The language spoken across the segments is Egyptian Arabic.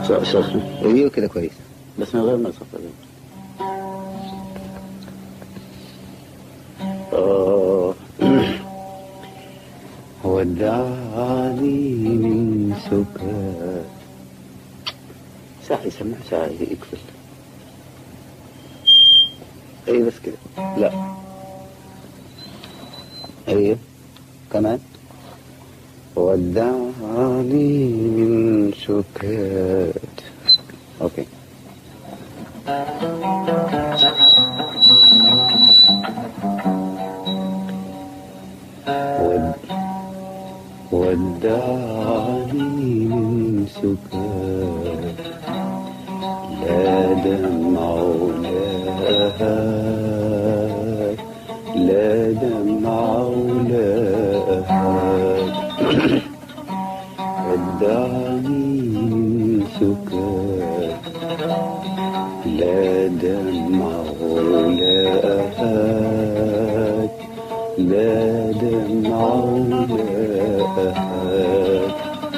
صوت ايوه كده كويس بس من غير ما يصفر آه. ودعني من سكات ساعة يسمع ساعة يقفل ايه بس كده لا ايوه كمان ودعني من سكات اوكي ود... ودعني من سكات لا دمع ولا هاد لا دمع ولا هاد ودعني من سكات لا دمع ولا هاد لا دمع ولا هاد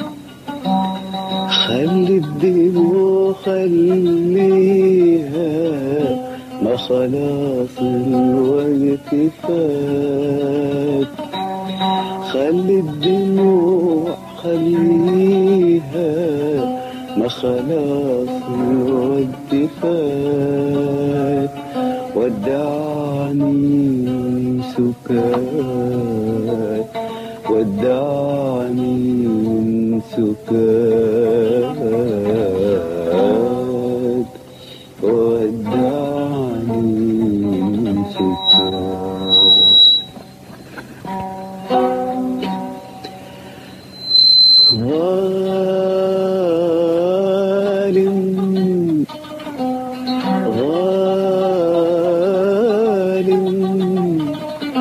خلي الدموع خليها ما خلاص الوقت فات خلي الدموع خليها ما خلاص الوقت فات ودعني سكات ودعني من سكات ودعني من سكات ظالم ظالم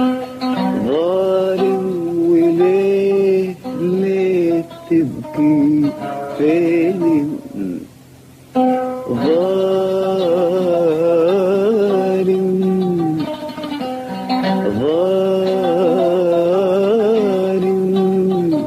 ظالم وليه ليه تبكي فين ظالم ظالم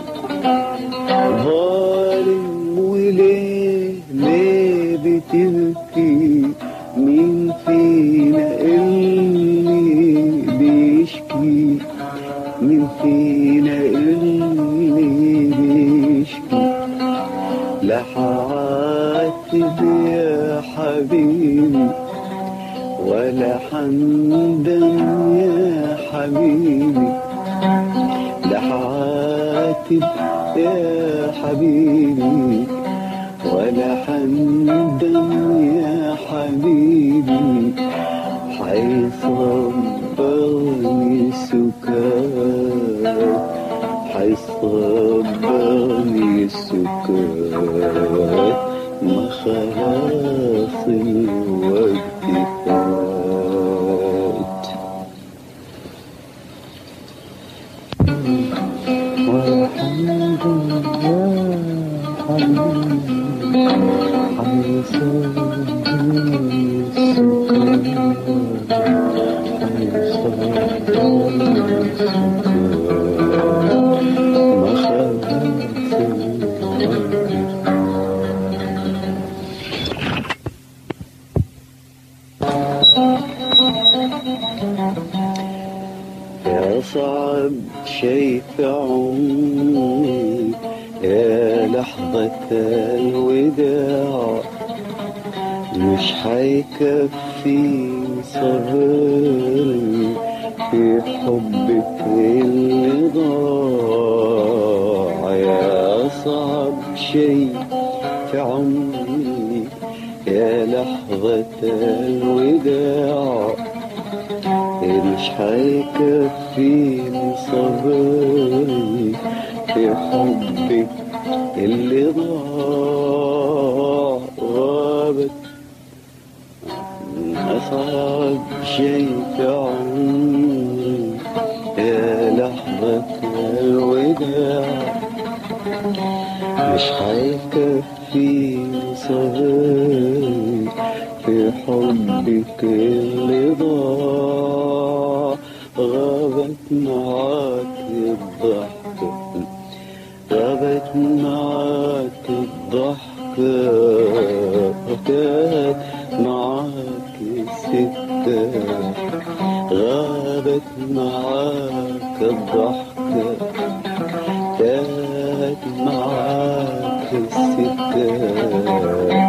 ظالم وليه ليه بتبكي مين فينا اللي بيشكي مين فينا اللي بيشكي لا حعاتب يا حبيبي ولا حندم يا حبيبي لا حعاتب يا حبيبي ولا حندم يا حبيبي حيصبرني السكات حيصبرني السكات ما خلاص الوقت فات والحمد لله حبيبي حيصبرني السكات حيصبرني السكات ما خلاص الوقت يا صعب شي في عمري يا لحظة الوداع مش حيكفي صبري في حبك اللي ضاع يا صعب شي في عمري يا لحظة الوداع مش حيكفيني صبري في حبك اللي ضاع غابت أصعب شي في عمري يا لحظة الوداع مش حيكفيني صبري في حبك اللي ضاع غابت معاك الضحكة غابت معاك الضحكة كانت معاك السكة غابت معاك الضحكة كانت معاك السكة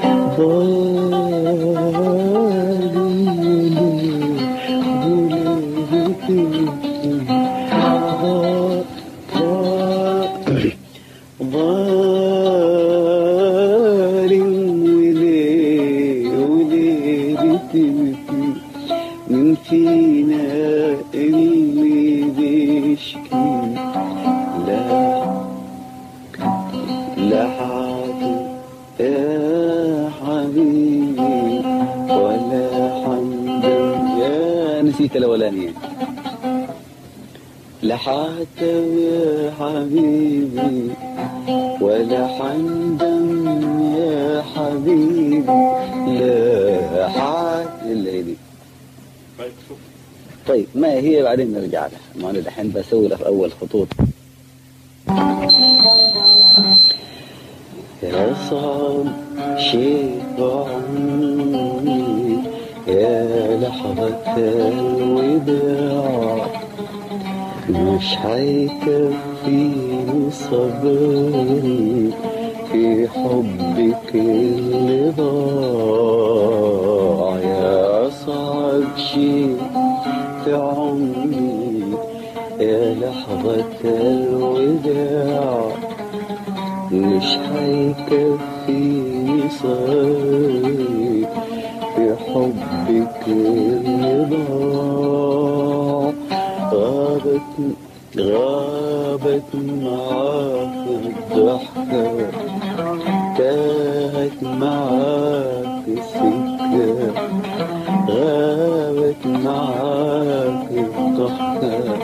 ظالم وليه وليه بتبكي من فينا اللي بيشكي لا لا حاجة يا حبيبي ولا حمدا يا نسيت الأولانية لا حاتم يا حبيبي ولا حندم يا حبيبي لا حاتم الليلي طيب شوف طيب ما هي بعدين نرجع لها ما انا الحين بسوي لها في اول خطوط يا صعب شيء بعمري يا لحظة الوداع مش هيكفيني صبري في حبك اللي ضاع يا أصعب شيء في عمري يا لحظة الوداع مش هيكفيني صبري في حبك اللي ضاع غابت غابت معاك الضحكة تاهت معاك السكة غابت معاك الضحكة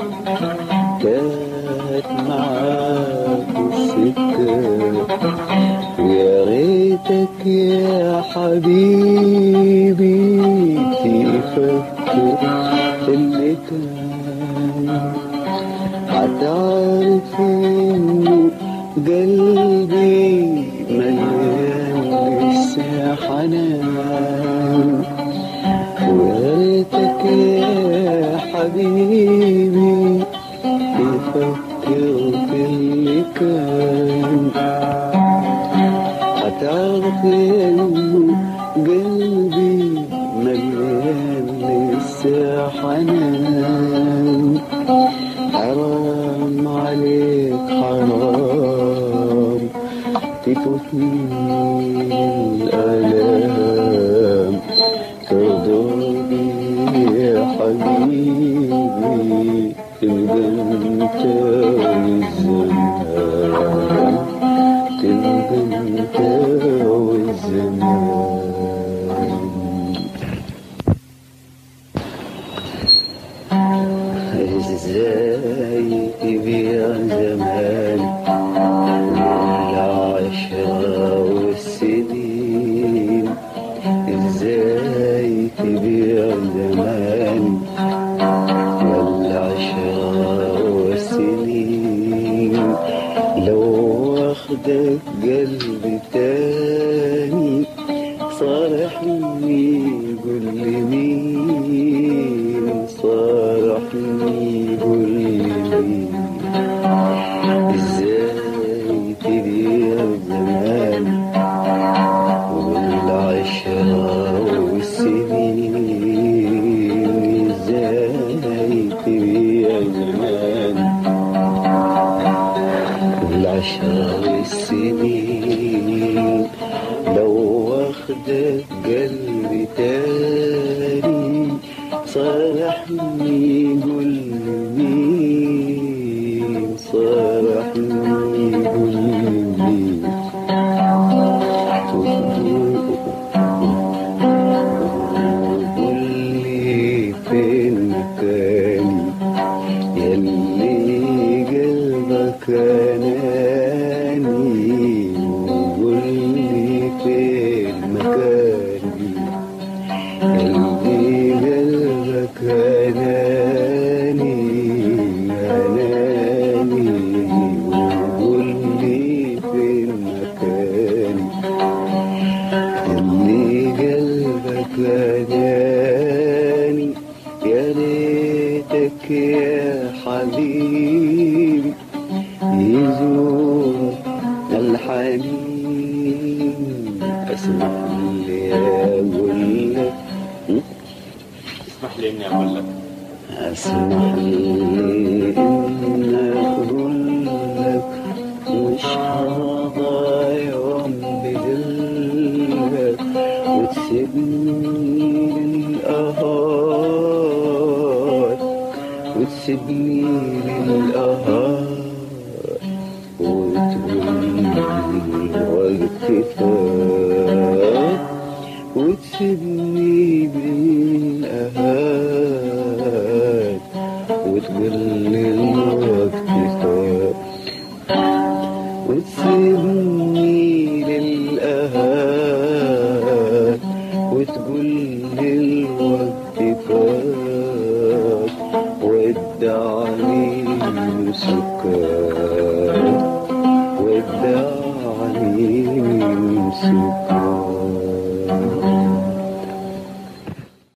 تاهت معاك السكة يا ريتك يا حبيبي تفكر في اللي كان هتعرف انه قلبي مليان لسه حنان ويا ريتك يا حبيبي تفكر في اللي كان هتعرف انه قلبي مليان لسه حنان حرام عليك حرام تفوتني الآلام ترضوني يا حبيبي تبقى انت والزمان تبقى انت والزمان ازاي تبيع زمان العشرة والسنين ازاي تبيع زمان والعشرة والسنين لو واخدك قلبي تاني صارحني قل لي مين صارحني قل لي مين ازاي تبيع زمان والعشرة والسنين ازاي تبيع زمان والعشرة والسنين لو واخدك قلبي تاني صارحني قل لي مين صارحني قل لي مين قل لي فين مكاني يلي قلبك اناني وقول لي فين مكاني يلي قلبك اناني اناني وقول لي فين مكاني اسمح لي اقول لك اسمح لي اني اقول لك اسمح لي ان اقول لك مش هرضى يوم بقلبك وتسيبني للقهار وتسيبني للقهار وتقول الوقت فات وتسيبني بالأهات وتقول لي الوقت فات وتسيبني للأهات وتقول لي الوقت فات ودعني سكات ودعني سكات